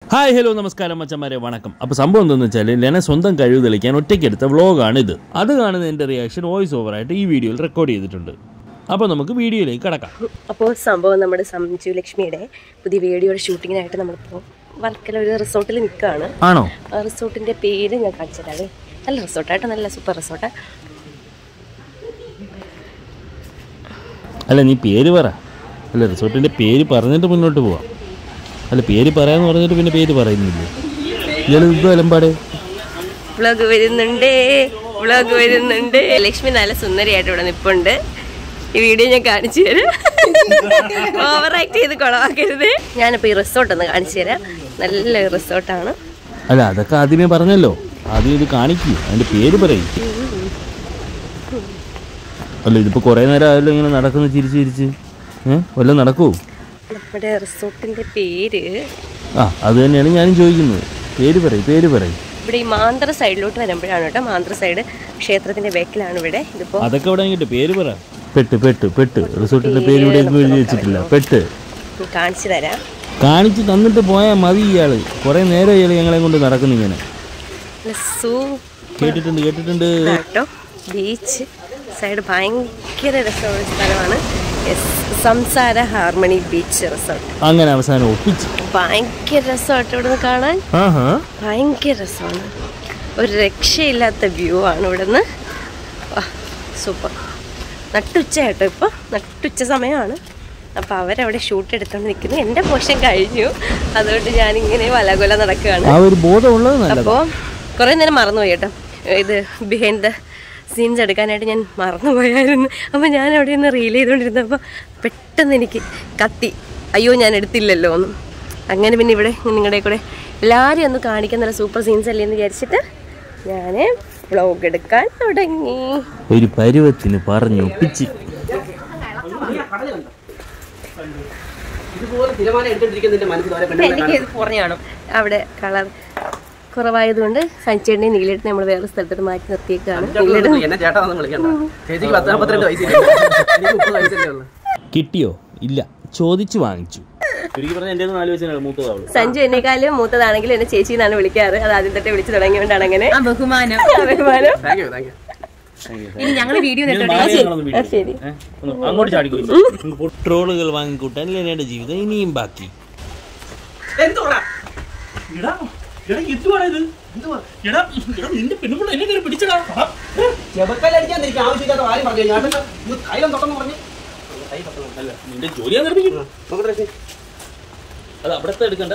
Hi hello നമസ്കാരം മച്ചന്മാരെ വണക്കം അപ്പോൾ സംഭവം എന്താണെന്ന് വെച്ചാൽ ലെന സ്വന്തം കഴിവ് തെളിയിക്കാൻ ഒറ്റയ്ക്കെടുത്ത വ്ളോഗാണ് ഇത് അത് കാണുന്ന എൻ്റെ റിയാക്ഷൻ വോയിസ് ഓവറായിട്ട് ഈ വീഡിയോയിൽ റെക്കോർഡ് ചെയ്തിട്ടുണ്ട് അപ്പോൾ നമുക്ക് വീഡിയോയിലേക്ക് കടക്കാം അപ്പോൾ സംഭവം നമ്മുടെ സംജു ലക്ഷ്മിയുടെ പുതിയ വീഡിയോയുടെ ഷൂട്ടിങ്ങിനായിട്ട് നമ്മളിപ്പോൾ വർക്കല ഒരു റിസോർട്ടിൽ നിൽക്കുകയാണ് ആണോ ആ റിസോർട്ടിൻ്റെ പേര് ഞാൻ കാണിച്ചു തരാവേ നല്ല റിസോർട്ടായിട്ട് നല്ല സൂപ്പർ റിസോർട്ട് അല്ല നീ പേര് പറ അല്ല റിസോർട്ടിൻ്റെ പേര് പറഞ്ഞിട്ട് മുന്നോട്ട് പോവാം അല്ല പേര് പറയാന്ന് പറഞ്ഞിട്ട് പിന്നെ പേര് പറയുന്നില്ലേ ഇയാൾ ഇത് അലമ്പാടെ വ്ളോഗ് വരുന്നുണ്ടേ വ്ളോഗ് വരുന്നുണ്ട് ലക്ഷ്മി നല്ല സുന്ദരിയായിട്ട് ഇവിടെ നിൽപ്പുണ്ട് ഈ വീഡിയോ ഞാൻ കാണിച്ചു തരാം ഓവർ ആക്ട് ചെയ്ത് കുളമാക്കരുത് ഞാനിപ്പോൾ ഈ റിസോർട്ട് ഒന്ന് കാണിച്ചു തരാം നല്ല റിസോർട്ടാണ് അല്ല അതൊക്കെ ആദ്യമേ പറഞ്ഞല്ലോ ആദ്യം ഇത് കാണിക്കൂ അതിൻ്റെ പേര് പറയും അല്ല ഇതിപ്പോൾ കുറേ നേരം ആയാലും ഇങ്ങനെ നടക്കുന്ന ചിരിച്ച് ചിരിച്ച് ഏഹ് വല്ലതും നടക്കുമോ നമ്മുടെ റിസോർട്ടിൻ്റെ പേര് ആ അത് തന്നെയാണ് ഞാനും ചോദിക്കുന്നത് പേര് പറയും പേര് പറയും ഇവിടെ ഈ മാന്ത്ര സൈഡിലോട്ട് വരുമ്പോഴാണ് കേട്ടോ മാന്ത്ര സൈഡ് ക്ഷേത്രത്തിന്റെ ബേക്കിലാണ് ഇവിടെ ഇതിപ്പോ അതൊക്കെ അവിടെ ഇങ്ങോട്ട് പേര് പറ പെട്ട് പെട്ട് പെട്ട് റിസോർട്ടിന്റെ പേര് ഇവിടെ ഒന്നും എഴുതി വെച്ചിട്ടില്ല പെട്ട് ഞാൻ കാണിച്ചു തരാം കാണിച്ച് തന്നിട്ട് പോയാൽ മതി ഇയാള് കുറേ നേരം ഇയാൾ ഞങ്ങളെ കൊണ്ട് നടക്കുന്നു ഇങ്ങനെ സൂപ്പർ കേട്ടിട്ടുണ്ട് കേട്ടിട്ടുണ്ട് കേട്ടോ ബീച്ച് സൈഡ് ഭയങ്കര രസമുള്ള സ്ഥലമാണ് Yes, സംസാര ഹാർമണി ബീച്ച് റിസോർട്ട് അങ്ങനെ അവസാനം ഒപ്പിച്ച് ഭയങ്കര രസമായിട്ട് ഇവിടെ നിന്ന് കാണാൻ ആഹാ ഭയങ്കര രസമാണ് ഒരു രക്ഷയില്ലാത്ത വ്യൂ ആണ് ഇവിടെ നിന്ന് സൂപ്പർ നട്ടുച്ച കേട്ടോ ഇപ്പോൾ നട്ടുച്ച സമയമാണ് അപ്പോൾ അവരവിടെ ഷൂട്ട് എടുത്തോണ്ട് നിൽക്കുന്നു എൻ്റെ പോഷൻ കഴിഞ്ഞു അതുകൊണ്ട് ഞാനിങ്ങനെ വലകൊല നടക്കുകയാണ് ആ ഒരു ബോധമുള്ളത് നല്ലത് അപ്പോൾ കുറേ നേരം മറന്നുപോയി കേട്ടോ ഇത് ബിഹൈൻഡ് ദ സീൻസ് എടുക്കാനായിട്ട് ഞാൻ മറന്നുപോയായിരുന്നു അപ്പോൾ ഞാൻ അവിടെ നിന്ന് റീൽ ചെയ്തുകൊണ്ടിരുന്നപ്പോൾ പെട്ടെന്ന് എനിക്ക് കത്തി അയ്യോ ഞാൻ എടുത്തില്ലല്ലോ ഒന്നും അങ്ങനെ പിന്നെ ഇവിടെ നിങ്ങളുടെ കൂടെ എല്ലാവരും ഒന്ന് കാണിക്കാൻ നല്ല സൂപ്പർ സീൻസ് അല്ലേ എന്ന് വിചാരിച്ചിട്ട് ഞാൻ വ്ളോഗ് എടുക്കാൻ തുടങ്ങി ഒരു പരുവത്തിന് പറഞ്ഞു ഒപ്പിച്ച് ഇതുപോലെ തിരമാല എടുത്തോണ്ടിരിക്കുന്നതിന്റെ മനസ്സിൽ ഓരോ പെണ്ണുങ്ങളെ എനിക്ക് ഇത് കുറഞ്ഞു കാണും അവിടെ കളർ കുറവായതുകൊണ്ട് സഞ്ചേട്ടനെ നീലിട്ട് നമ്മൾ വേറെ സ്ഥലത്തോട്ട് മാറ്റി നിർത്തിയേക്കാണ് നീലിട്ട് കാണും. എന്നെ ചേട്ടാന്ന് വിളിക്കണ്ട ചേച്ചിക്ക് പത്ത് നാൽപ്പത്തിരണ്ട് വയസ്സില്ല എനിക്ക് മുപ്പത് വയസ്സല്ലേ ഉള്ളൂ കിട്ടിയോ ഇല്ല ചോദിച്ചു വാങ്ങിച്ചു ചുരുക്കി പറഞ്ഞ എൻ്റെ നാല് വയസ്സിനാണ് മൂത്തതാവുള്ളൂ സഞ്ജു എന്നെക്കാളും മൂത്തതാണെങ്കിൽ എന്നെ ചേച്ചി എന്നാണ് വിളിക്കാറ് അത് ആദ്യം തൊട്ടേ വിളിച്ചു തുടങ്ങിയോണ്ടാണ് അങ്ങനെ ആ ബഹുമാനം അഭിമാനം താങ്ക് യു താങ്ക് യു ഇനി ഞങ്ങള് വീഡിയോ ആ, ശരി അങ്ങോട്ട് ചാടിക്കോ ട്രോളുകൾ വാങ്ങിക്കൂട്ടാൻ ലെനയുടെ ജീവിതം ഇനിയും ബാക്കി എന്തുവാ ചെബക്കല്ലടിക്കാൻ എനിക്ക് ആവശ്യമില്ലാത്ത കാര്യം പറഞ്ഞു ഞാൻ ഇത് കയ്യിലും തൊട്ടെന്ന് പറഞ്ഞു കൈ തൊട്ടെന്ന്. നിന്റെ ജോലി നിർമ്മിക്കും നോക്കട്ടെ രക്ഷി. അത് അവിടത്തെ എടുക്കണ്ട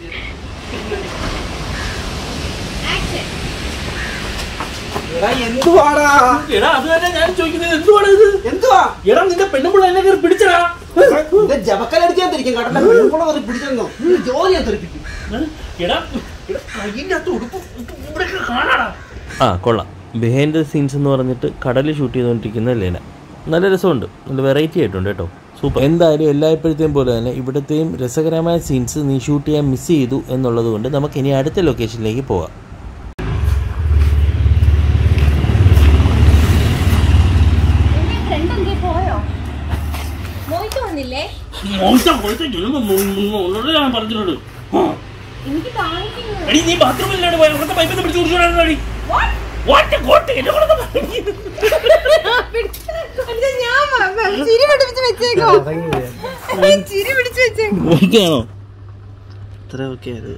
എടാ, എന്തുവാടാ എടാ അത് തന്നെ ഞാൻ ചോദിക്കുന്നത് എന്തുവാണ് ഇത് എന്തുവാ എടാ നിന്റെ പെണ്ണുമ്പിള്ള എന്നെ കയറി പിടിച്ചടാ ഇത് ജബക്കല്ലടിക്കാൻ തിരിക്കും കേട്ടോ പെൺകുളം ഒരു പിടിച്ചെന്നോ ഇത് ജോലി ഞാൻ തെറിപ്പിക്കും എടാ എടാ കയ്യിന്റെ അകത്ത് ഉടുപ്പ് ഇവിടെ കാണാടാ ആ കൊള്ളാം ബിഹൈൻഡ് ദ സീൻസ് എന്ന് പറഞ്ഞിട്ട് കടലിൽ ഷൂട്ട് ചെയ്തുകൊണ്ടിരിക്കുന്ന ലേന നല്ല രസമുണ്ട് നല്ല വെറൈറ്റി ആയിട്ടുണ്ട് കേട്ടോ സൂപ്പർ എന്തായാലും എല്ലായ്പ്പോഴത്തെയും പോലെ തന്നെ ഇവിടത്തെയും രസകരമായ സീൻസ് നീ ഷൂട്ട് ചെയ്യാൻ മിസ് ചെയ്തു എന്നുള്ളത് കൊണ്ട് നമുക്ക് ഇനി അടുത്ത ലൊക്കേഷനിലേക്ക് പോവാം മോയിക്ക് വന്നില്ലേ ഞാൻ പറഞ്ഞിട്ടുണ്ട് എനിക്ക് കാണിക്കുന്നു എടി നീ ബാത്റൂമിലാണ് പോയ അവിടുത്തെ പൈപ്പിൽ പിടിച്ച് കുടിച്ചോടാ വാട്ട് കോട്ട് എന്നെ കൂടെ ഞാൻ ചിരി പിടിപ്പിച്ച് വെച്ചേക്കോ ചിരി പിടിച്ച് വെച്ചേക്കോ ഓക്കെയാണോ അത്ര ഓക്കെ അത്